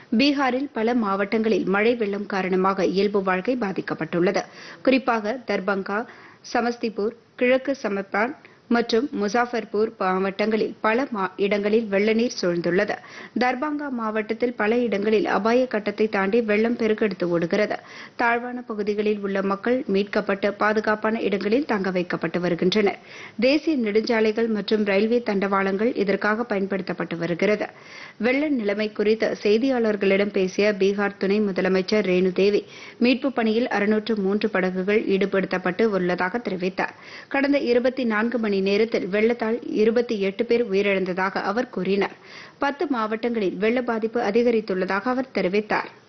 பீகாரில் பல மாவட்டங்களில் மழை வெள்ளம் காரணமாக இயல்பு வாழ்க்கை பாதிக்கப்பட்டுள்ளது குறிப்பாக தர்பங்கா சமஸ்திபூர் கிழக்கு சமர்பான் மற்றும் முசாஃபர்பூர் மாவட்டங்களில் பல இடங்களில் வெள்ள நீர் சூழ்ந்துள்ளது தர்பாங்கா மாவட்டத்தில் பல இடங்களில் அபாய கட்டத்தை தாண்டி வெள்ளம் பெருக்கெடுத்து ஓடுகிறது தாழ்வான பகுதிகளில் உள்ள மக்கள் மீட்கப்பட்டு பாதுகாப்பான இடங்களில் தங்க வைக்கப்பட்டு வருகின்றனர் தேசிய நெடுஞ்சாலைகள் மற்றும் ரயில்வே தண்டவாளங்கள் இதற்காக பயன்படுத்தப்பட்டு வருகிறது வெள்ள நிலைமை குறித்து செய்தியாளர்களிடம் பேசிய பீகார் துணை முதலமைச்சர் ரேணு தேவி மீட்புப் பணியில் அறுநூற்று மூன்று படகுகள் ஈடுபடுத்தப்பட்டு உள்ளதாக தெரிவித்தார் கடந்த இருபத்தி நான்கு மணி நேரத்தில் வெள்ளத்தால் இருபத்தி எட்டு பேர் உயிரிழந்ததாக அவர் கூறினார் பத்து மாவட்டங்களில் வெள்ள பாதிப்பு அதிகரித்துள்ளதாக அவர் தெரிவித்தார்